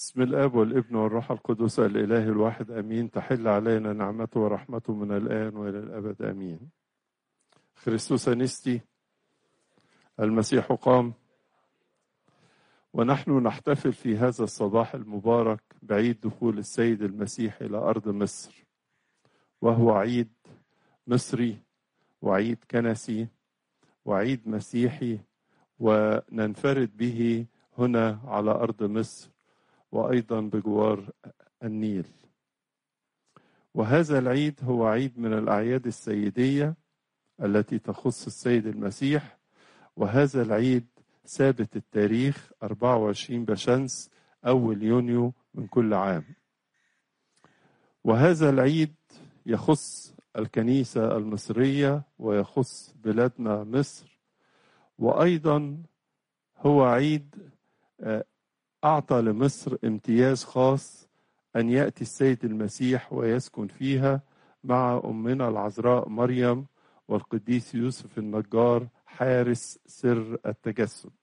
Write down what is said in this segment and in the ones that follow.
بسم الاب والابن والروح القدس الاله الواحد امين تحل علينا نعمته ورحمته من الان والى الابد امين خريستوس انستي المسيح قام ونحن نحتفل في هذا الصباح المبارك بعيد دخول السيد المسيح الى ارض مصر وهو عيد مصري وعيد كنسي وعيد مسيحي وننفرد به هنا على ارض مصر وايضا بجوار النيل وهذا العيد هو عيد من الاعياد السيديه التي تخص السيد المسيح وهذا العيد ثابت التاريخ 24 بشمس أول يونيو من كل عام وهذا العيد يخص الكنيسة المصرية ويخص بلادنا مصر وأيضا هو عيد أعطى لمصر امتياز خاص أن يأتي السيد المسيح ويسكن فيها مع أمنا العذراء مريم والقديس يوسف النجار حارس سر التجسد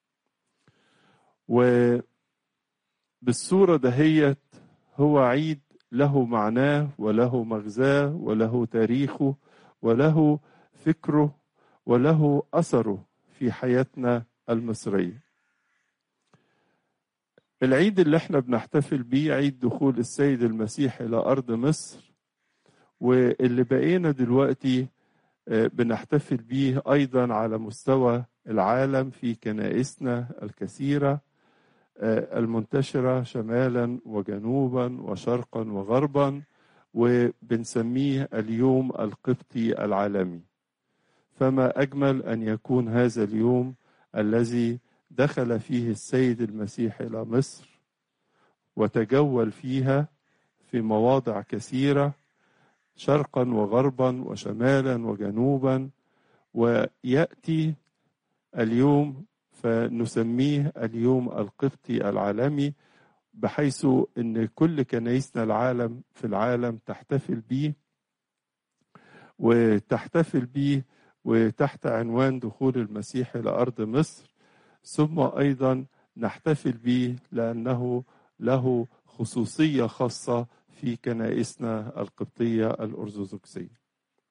وبالصورة دهيت هو عيد له معناه وله مغزاه وله تاريخه وله فكره وله أثره في حياتنا المصرية العيد اللي احنا بنحتفل بيه عيد دخول السيد المسيح إلى أرض مصر واللي بقينا دلوقتي بنحتفل بيه ايضا على مستوى العالم في كنائسنا الكثيره المنتشره شمالا وجنوبا وشرقا وغربا وبنسميه اليوم القبطي العالمي فما اجمل ان يكون هذا اليوم الذي دخل فيه السيد المسيح الى مصر وتجول فيها في مواضع كثيره شرقا وغربا وشمالا وجنوبا وياتي اليوم فنسميه اليوم القبطي العالمي بحيث ان كل كنايسنا العالم في العالم تحتفل به وتحتفل به وتحت عنوان دخول المسيح الى ارض مصر ثم ايضا نحتفل به لانه له خصوصيه خاصه في كنائسنا القبطية الأرثوذكسية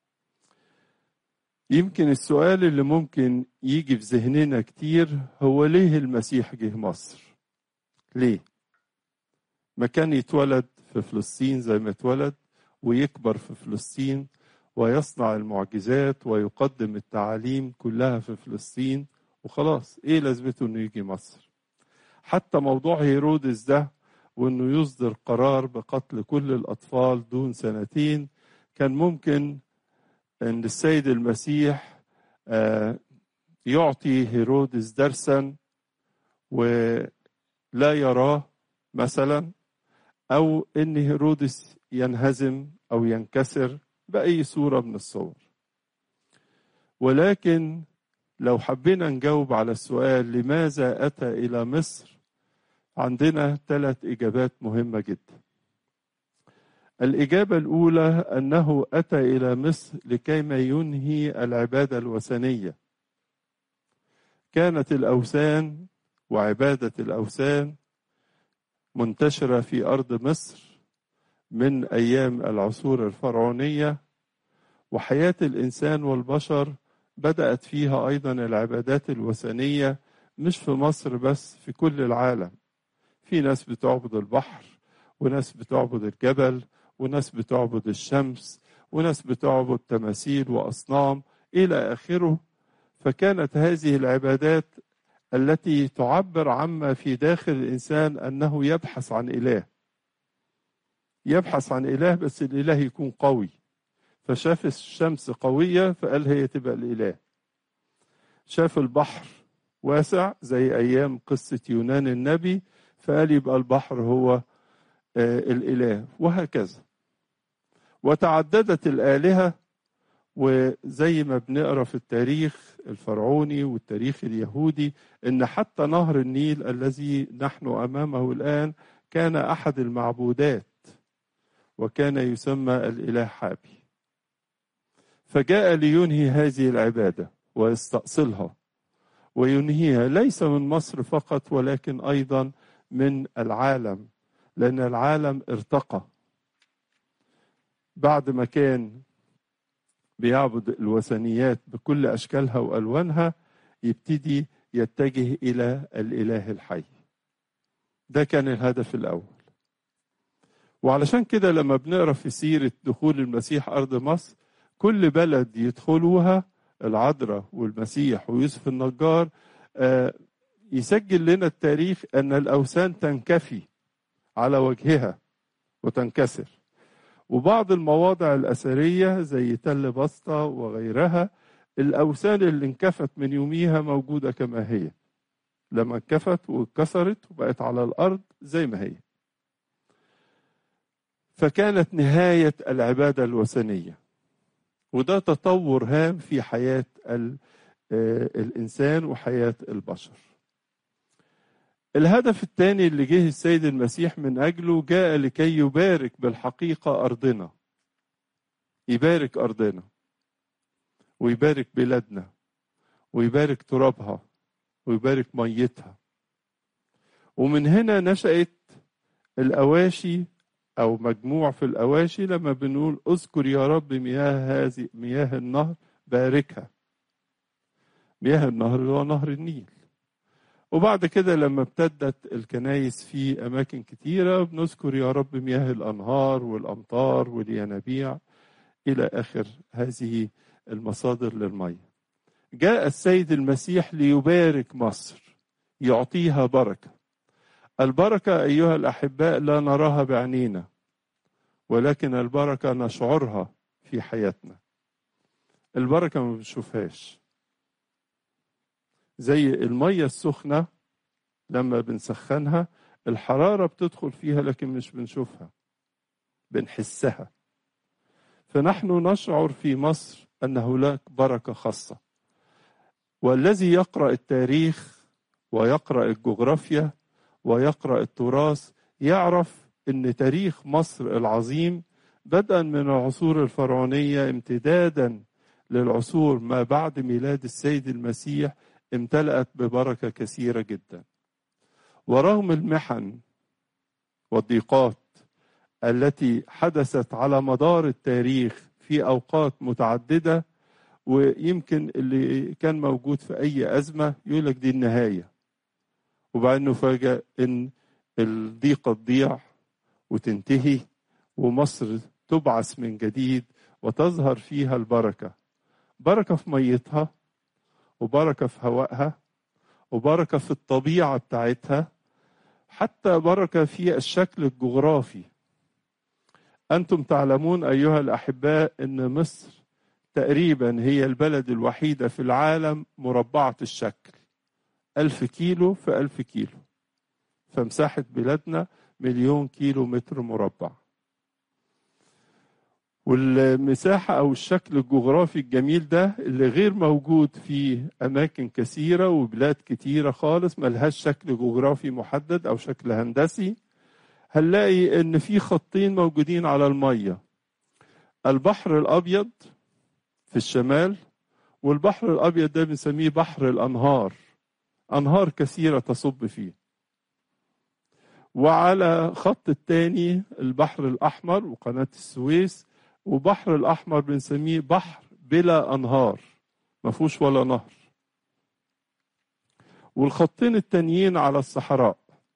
يمكن السؤال اللي ممكن يجي في ذهننا كتير هو ليه المسيح جه مصر ليه ما كان يتولد في فلسطين زي ما اتولد ويكبر في فلسطين ويصنع المعجزات ويقدم التعاليم كلها في فلسطين وخلاص ايه لازمته انه يجي مصر حتى موضوع هيرودس ده وانه يصدر قرار بقتل كل الاطفال دون سنتين كان ممكن ان السيد المسيح يعطي هيرودس درسا ولا يراه مثلا او ان هيرودس ينهزم او ينكسر باي صوره من الصور ولكن لو حبينا نجاوب على السؤال لماذا اتى الى مصر عندنا ثلاث إجابات مهمة جدا الإجابة الأولى أنه أتى إلى مصر لكيما ينهي العبادة الوثنية كانت الأوثان وعبادة الأوثان منتشرة في أرض مصر من أيام العصور الفرعونية وحياة الإنسان والبشر بدأت فيها أيضا العبادات الوثنية مش في مصر بس في كل العالم في ناس بتعبد البحر وناس بتعبد الجبل وناس بتعبد الشمس وناس بتعبد تماثيل واصنام الى اخره فكانت هذه العبادات التي تعبر عما في داخل الانسان انه يبحث عن اله يبحث عن اله بس الاله يكون قوي فشاف الشمس قويه فقال هي تبقى الاله شاف البحر واسع زي ايام قصه يونان النبي فقال يبقى البحر هو آه الإله وهكذا وتعددت الآلهة وزي ما بنقرا في التاريخ الفرعوني والتاريخ اليهودي ان حتى نهر النيل الذي نحن امامه الان كان احد المعبودات وكان يسمى الاله حابي فجاء لينهي هذه العباده ويستأصلها وينهيها ليس من مصر فقط ولكن ايضا من العالم لأن العالم ارتقى بعد ما كان بيعبد الوثنيات بكل أشكالها وألوانها يبتدي يتجه إلى الإله الحي ده كان الهدف الأول وعلشان كده لما بنقرا في سيرة دخول المسيح أرض مصر كل بلد يدخلوها العذراء والمسيح ويوسف النجار يسجل لنا التاريخ أن الأوثان تنكفي على وجهها وتنكسر وبعض المواضع الأثرية زي تل بسطة وغيرها الأوثان اللي انكفت من يوميها موجودة كما هي لما انكفت واتكسرت وبقت على الأرض زي ما هي فكانت نهاية العبادة الوثنية وده تطور هام في حياة الإنسان وحياة البشر الهدف الثاني اللي جه السيد المسيح من أجله جاء لكي يبارك بالحقيقة أرضنا يبارك أرضنا ويبارك بلادنا ويبارك ترابها ويبارك ميتها ومن هنا نشأت الأواشي أو مجموع في الأواشي لما بنقول اذكر يا رب مياه هذه مياه النهر باركها مياه النهر اللي هو نهر النيل وبعد كده لما ابتدت الكنايس في أماكن كتيرة بنذكر يا رب مياه الأنهار والأمطار والينابيع إلى آخر هذه المصادر للمية جاء السيد المسيح ليبارك مصر يعطيها بركة البركة أيها الأحباء لا نراها بعينينا ولكن البركة نشعرها في حياتنا البركة ما بنشوفهاش زي المية السخنة لما بنسخنها الحرارة بتدخل فيها لكن مش بنشوفها بنحسها فنحن نشعر في مصر أن هناك بركة خاصة والذي يقرأ التاريخ ويقرأ الجغرافيا ويقرأ التراث يعرف أن تاريخ مصر العظيم بدءا من العصور الفرعونية امتدادا للعصور ما بعد ميلاد السيد المسيح امتلأت ببركة كثيرة جدا ورغم المحن والضيقات التي حدثت على مدار التاريخ في أوقات متعددة ويمكن اللي كان موجود في أي أزمة يقول لك دي النهاية وبعدين نفاجأ إن الضيقة تضيع وتنتهي ومصر تبعث من جديد وتظهر فيها البركة بركة في ميتها وبركة في هوائها وبركة في الطبيعة بتاعتها حتى بركة في الشكل الجغرافي أنتم تعلمون أيها الأحباء أن مصر تقريبا هي البلد الوحيدة في العالم مربعة الشكل ألف كيلو في ألف كيلو فمساحة بلادنا مليون كيلو متر مربع والمساحة أو الشكل الجغرافي الجميل ده اللي غير موجود في أماكن كثيرة وبلاد كثيرة خالص ملهاش شكل جغرافي محدد أو شكل هندسي هنلاقي إن في خطين موجودين على المية البحر الأبيض في الشمال والبحر الأبيض ده بنسميه بحر الأنهار أنهار كثيرة تصب فيه وعلى خط الثاني البحر الأحمر وقناة السويس وبحر الأحمر بنسميه بحر بلا أنهار ما فيهوش ولا نهر والخطين التانيين على الصحراء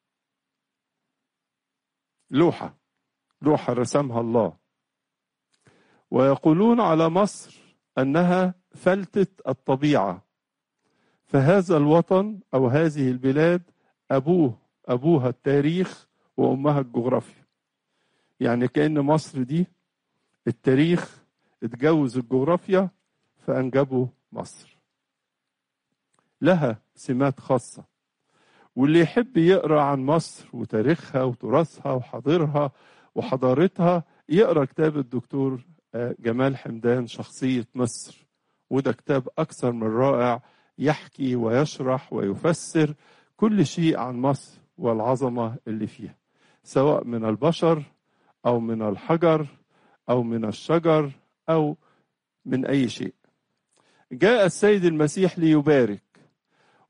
لوحة لوحة رسمها الله ويقولون على مصر أنها فلتة الطبيعة فهذا الوطن أو هذه البلاد أبوه أبوها التاريخ وأمها الجغرافيا يعني كأن مصر دي التاريخ اتجوز الجغرافيا فأنجبوا مصر لها سمات خاصة واللي يحب يقرأ عن مصر وتاريخها وتراثها وحاضرها وحضارتها يقرأ كتاب الدكتور جمال حمدان شخصية مصر وده كتاب أكثر من رائع يحكي ويشرح ويفسر كل شيء عن مصر والعظمة اللي فيها سواء من البشر أو من الحجر أو من الشجر أو من أي شيء جاء السيد المسيح ليبارك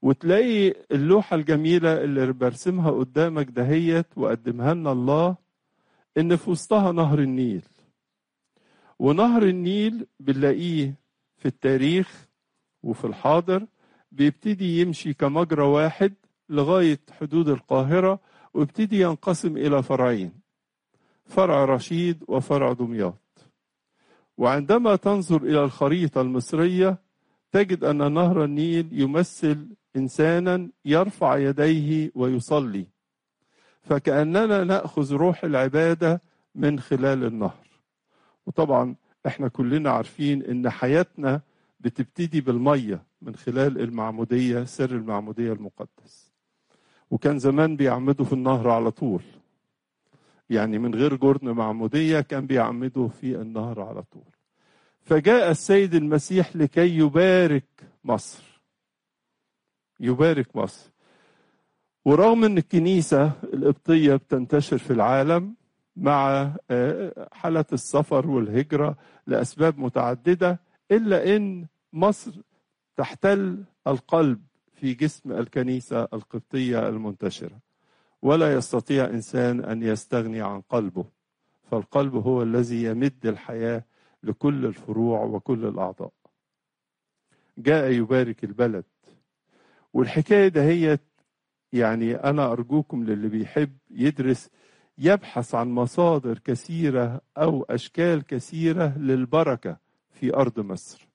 وتلاقي اللوحة الجميلة اللي برسمها قدامك دهيت وقدمها لنا الله إن في وسطها نهر النيل ونهر النيل بنلاقيه في التاريخ وفي الحاضر بيبتدي يمشي كمجرى واحد لغاية حدود القاهرة ويبتدي ينقسم إلى فرعين فرع رشيد وفرع دمياط وعندما تنظر إلى الخريطة المصرية تجد أن نهر النيل يمثل إنسانا يرفع يديه ويصلي فكأننا نأخذ روح العبادة من خلال النهر وطبعا احنا كلنا عارفين ان حياتنا بتبتدي بالمية من خلال المعمودية سر المعمودية المقدس وكان زمان بيعمدوا في النهر على طول يعني من غير جرن معمودية كان بيعمدوا في النهر على طول فجاء السيد المسيح لكي يبارك مصر يبارك مصر ورغم ان الكنيسة القبطية بتنتشر في العالم مع حالة السفر والهجرة لأسباب متعددة إلا أن مصر تحتل القلب في جسم الكنيسة القبطية المنتشرة ولا يستطيع إنسان أن يستغني عن قلبه فالقلب هو الذي يمد الحياة لكل الفروع وكل الأعضاء جاء يبارك البلد والحكاية دهيت يعني أنا أرجوكم للي بيحب يدرس يبحث عن مصادر كثيرة أو أشكال كثيرة للبركة في أرض مصر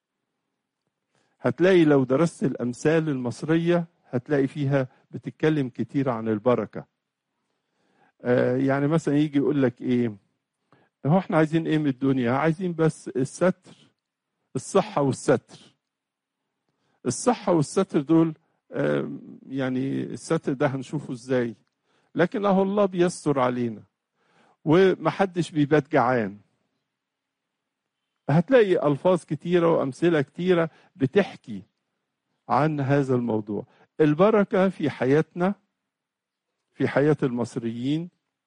هتلاقي لو درست الأمثال المصرية هتلاقي فيها بتتكلم كتير عن البركة آه يعني مثلا يجي يقول لك إيه هو احنا عايزين ايه من الدنيا عايزين بس الستر الصحة والستر الصحة والستر دول آه يعني الستر ده هنشوفه ازاي لكن اهو الله بيستر علينا ومحدش بيبات جعان هتلاقي الفاظ كتيره وامثله كتيره بتحكي عن هذا الموضوع البركه في حياتنا في حياه المصريين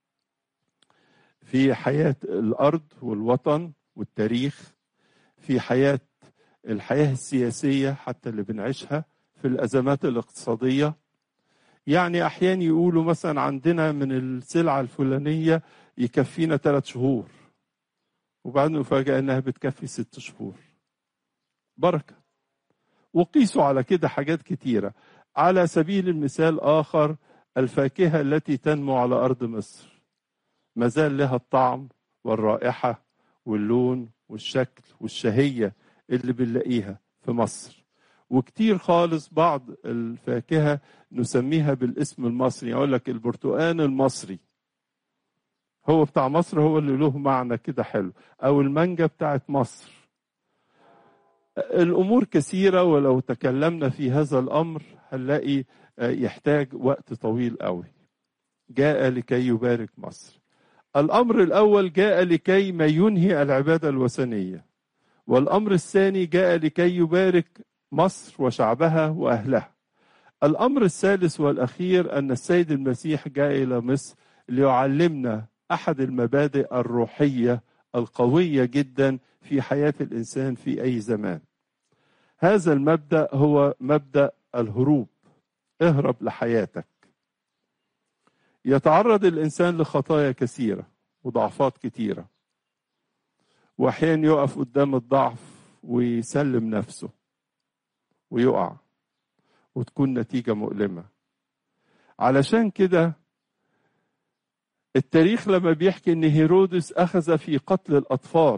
في حياه الارض والوطن والتاريخ في حياه الحياه السياسيه حتى اللي بنعيشها في الازمات الاقتصاديه يعني احيانا يقولوا مثلا عندنا من السلعه الفلانيه يكفينا ثلاث شهور وبعدين نفاجئ انها بتكفي ست شهور بركه وقيسوا على كده حاجات كتيره على سبيل المثال اخر الفاكهه التي تنمو على ارض مصر ما زال لها الطعم والرائحه واللون والشكل والشهيه اللي بنلاقيها في مصر وكتير خالص بعض الفاكهه نسميها بالاسم المصري اقول لك البرتقال المصري هو بتاع مصر هو اللي له معنى كده حلو او المانجا بتاعت مصر الامور كثيره ولو تكلمنا في هذا الامر هنلاقي يحتاج وقت طويل قوي جاء لكي يبارك مصر الامر الاول جاء لكي ما ينهي العباده الوثنيه والامر الثاني جاء لكي يبارك مصر وشعبها واهلها الامر الثالث والاخير ان السيد المسيح جاء الى مصر ليعلمنا احد المبادئ الروحيه القويه جدا في حياه الانسان في اي زمان هذا المبدا هو مبدا الهروب اهرب لحياتك يتعرض الانسان لخطايا كثيره وضعفات كثيره واحيانا يقف قدام الضعف ويسلم نفسه ويقع وتكون نتيجه مؤلمه علشان كده التاريخ لما بيحكي ان هيرودس اخذ في قتل الاطفال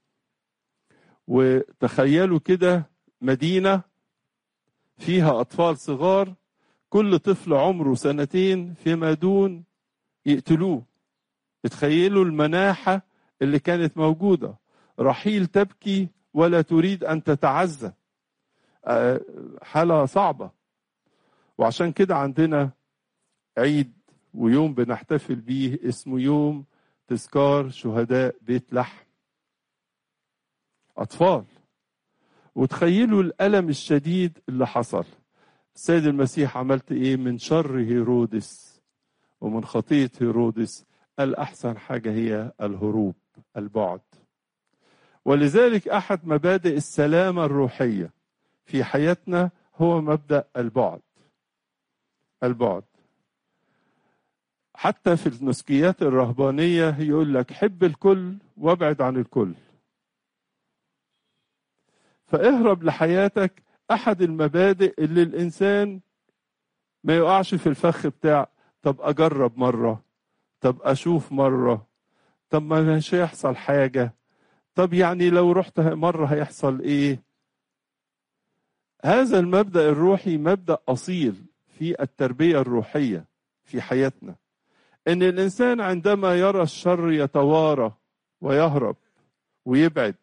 وتخيلوا كده مدينه فيها اطفال صغار كل طفل عمره سنتين فيما دون يقتلوه تخيلوا المناحه اللي كانت موجوده رحيل تبكي ولا تريد ان تتعزى حاله صعبه وعشان كده عندنا عيد ويوم بنحتفل بيه اسمه يوم تذكار شهداء بيت لحم أطفال وتخيلوا الألم الشديد اللي حصل السيد المسيح عملت إيه من شر هيرودس ومن خطية هيرودس قال أحسن حاجة هي الهروب البعد ولذلك أحد مبادئ السلامة الروحية في حياتنا هو مبدأ البعد البعد حتى في النسكيات الرهبانية يقول لك حب الكل وابعد عن الكل فاهرب لحياتك أحد المبادئ اللي الإنسان ما يقعش في الفخ بتاع طب أجرب مرة طب أشوف مرة طب ما مش هيحصل حاجة طب يعني لو رحت مرة هيحصل إيه هذا المبدأ الروحي مبدأ أصيل في التربية الروحية في حياتنا ان الانسان عندما يرى الشر يتوارى ويهرب ويبعد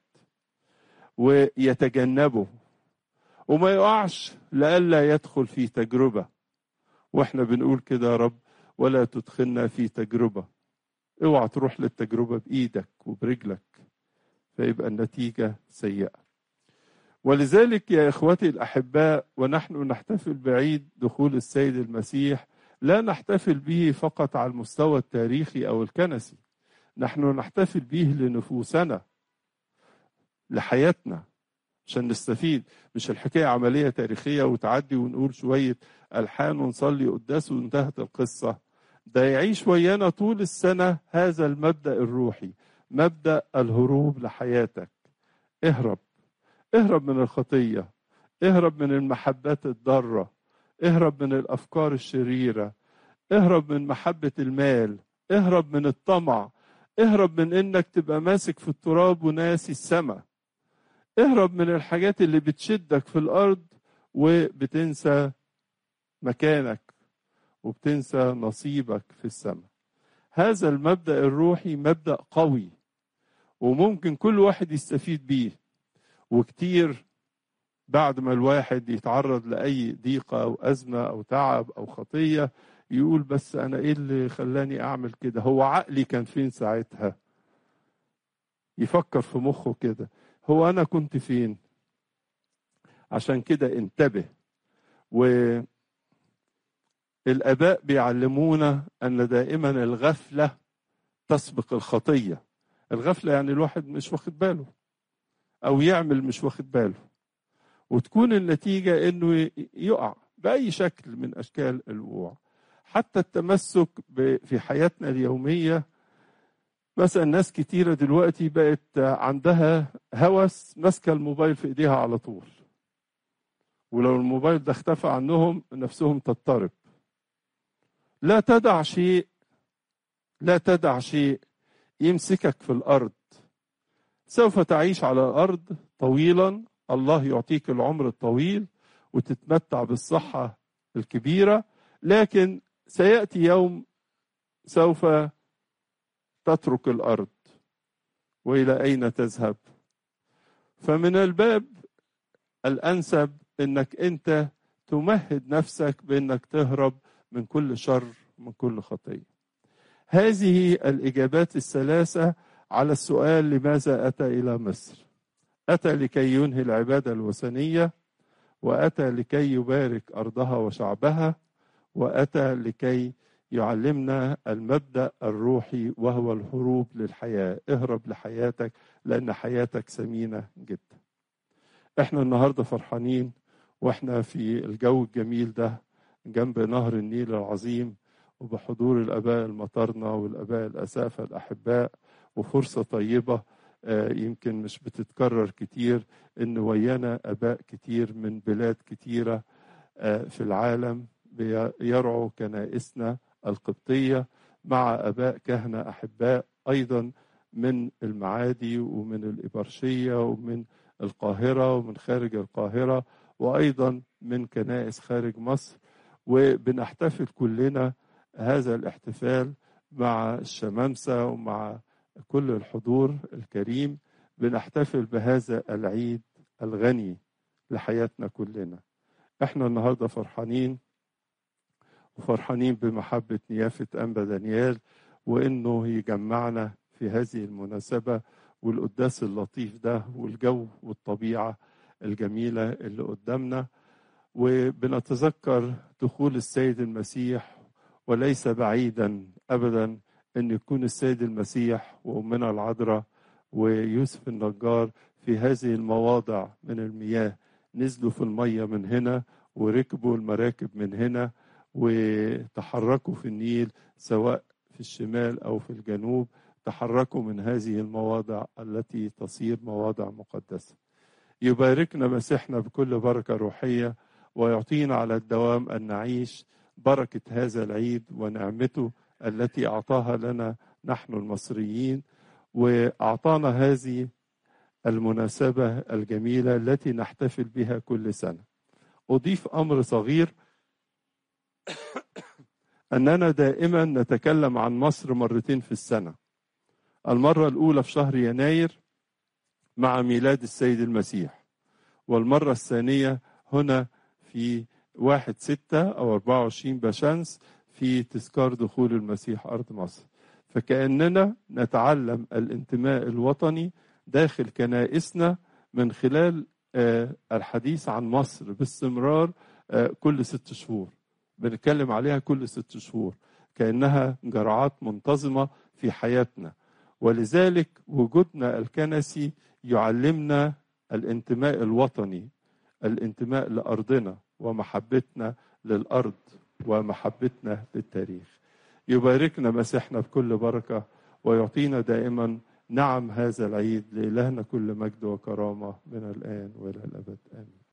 ويتجنبه وما يقعش لئلا يدخل في تجربه واحنا بنقول كده يا رب ولا تدخلنا في تجربه اوعى تروح للتجربه بايدك وبرجلك فيبقى النتيجه سيئه ولذلك يا اخوتي الاحباء ونحن نحتفل بعيد دخول السيد المسيح لا نحتفل به فقط على المستوى التاريخي او الكنسي نحن نحتفل به لنفوسنا لحياتنا عشان نستفيد مش الحكايه عمليه تاريخيه وتعدي ونقول شويه الحان ونصلي قداس وانتهت القصه ده يعيش ويانا طول السنه هذا المبدا الروحي مبدا الهروب لحياتك اهرب اهرب من الخطيه اهرب من المحبات الضاره اهرب من الافكار الشريره اهرب من محبه المال اهرب من الطمع اهرب من انك تبقى ماسك في التراب وناسي السماء اهرب من الحاجات اللي بتشدك في الارض وبتنسى مكانك وبتنسى نصيبك في السماء هذا المبدا الروحي مبدا قوي وممكن كل واحد يستفيد بيه وكتير بعد ما الواحد يتعرض لأي ضيقة أو أزمة أو تعب أو خطية يقول بس أنا إيه اللي خلاني أعمل كده هو عقلي كان فين ساعتها يفكر في مخه كده هو أنا كنت فين عشان كده انتبه والآباء بيعلمونا أن دائما الغفلة تسبق الخطية الغفلة يعني الواحد مش واخد باله أو يعمل مش واخد باله وتكون النتيجة إنه يقع بأي شكل من أشكال الوقوع حتى التمسك في حياتنا اليومية مثلا ناس كتيرة دلوقتي بقت عندها هوس ماسكة الموبايل في إيديها على طول ولو الموبايل ده اختفى عنهم نفسهم تضطرب لا تدع شيء لا تدع شيء يمسكك في الأرض سوف تعيش على الأرض طويلا الله يعطيك العمر الطويل وتتمتع بالصحة الكبيرة لكن سيأتي يوم سوف تترك الأرض وإلى أين تذهب فمن الباب الأنسب أنك أنت تمهد نفسك بأنك تهرب من كل شر من كل خطية هذه الإجابات الثلاثة على السؤال لماذا أتى إلى مصر أتى لكي ينهي العبادة الوثنية وأتى لكي يبارك أرضها وشعبها وأتى لكي يعلمنا المبدأ الروحي وهو الهروب للحياة اهرب لحياتك لأن حياتك ثمينة جدا احنا النهاردة فرحانين واحنا في الجو الجميل ده جنب نهر النيل العظيم وبحضور الآباء المطرنة والآباء الأسافة الأحباء وفرصة طيبة يمكن مش بتتكرر كتير ان ويانا اباء كتير من بلاد كتيره في العالم يرعوا كنائسنا القبطيه مع اباء كهنه احباء ايضا من المعادي ومن الابرشيه ومن القاهره ومن خارج القاهره وايضا من كنائس خارج مصر وبنحتفل كلنا هذا الاحتفال مع الشمامسه ومع كل الحضور الكريم بنحتفل بهذا العيد الغني لحياتنا كلنا احنا النهارده فرحانين وفرحانين بمحبة نيافة أنبا دانيال وإنه يجمعنا في هذه المناسبة والقداس اللطيف ده والجو والطبيعة الجميلة اللي قدامنا وبنتذكر دخول السيد المسيح وليس بعيدا أبدا أن يكون السيد المسيح وأمنا العذراء ويوسف النجار في هذه المواضع من المياه نزلوا في المية من هنا وركبوا المراكب من هنا وتحركوا في النيل سواء في الشمال أو في الجنوب تحركوا من هذه المواضع التي تصير مواضع مقدسة يباركنا مسيحنا بكل بركة روحية ويعطينا على الدوام أن نعيش بركة هذا العيد ونعمته التي أعطاها لنا نحن المصريين وأعطانا هذه المناسبة الجميلة التي نحتفل بها كل سنة أضيف أمر صغير أننا دائما نتكلم عن مصر مرتين في السنة المرة الأولى في شهر يناير مع ميلاد السيد المسيح والمرة الثانية هنا في واحد ستة أو 24 بشمس في تذكار دخول المسيح أرض مصر فكأننا نتعلم الانتماء الوطني داخل كنائسنا من خلال الحديث عن مصر باستمرار كل ست شهور بنتكلم عليها كل ست شهور كأنها جرعات منتظمة في حياتنا ولذلك وجودنا الكنسي يعلمنا الانتماء الوطني الانتماء لأرضنا ومحبتنا للأرض ومحبتنا للتاريخ يباركنا مسيحنا بكل بركة ويعطينا دائما نعم هذا العيد لإلهنا كل مجد وكرامة من الآن وإلى الأبد آمين